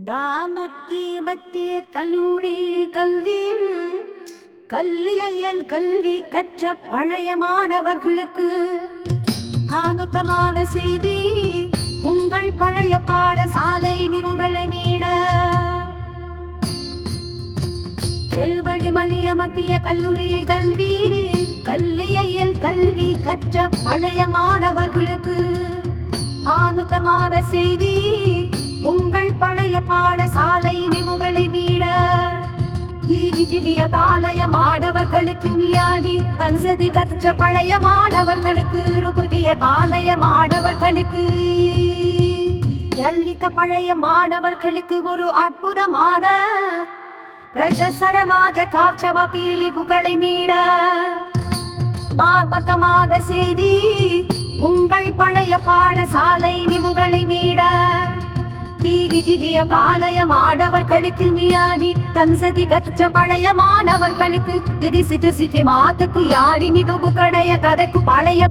தாமத்திய மத்திய கல்லூரி கல்வி கல்வியல் கல்வி கற்ற பழைய மாணவர்களுக்கு ஆனந்தமான செய்தி உங்கள் பழைய பாடசாலை நிறுவலை நீட செல்வழி மலிய மத்திய கல்லூரி கல்வி கல்வியல் கல்வி கற்ற பழைய மாணவர்களுக்கு ஆனந்தமான செய்தி உங்கள் பழைய பாடசாலை நிமுகளை மீட ஈகிய பாளைய மாணவர்களுக்கு வியாதி பஞ்சதி கற்ற பழைய மாணவர்களுக்கு ஒரு புதிய பாளைய மாணவர்களுக்கு ஜல்லிக்க பழைய மாணவர்களுக்கு ஒரு அற்புதமான பிரசரமாக காற்றவ பீலிப்புகளை மீட மாபக்கமாக செய்தி உங்கள் பழைய பாடசாலை நிமுகளை மீட தீவிதிய பாளைய மாணவர்களுக்கு வியாதி தன்சதி கற்ற பழைய மாணவர்களுக்கு திரிசிட்டு சிட்டி மாத்துக்கு யாரி நிகழ்வு கடைய கதைக்கு பழைய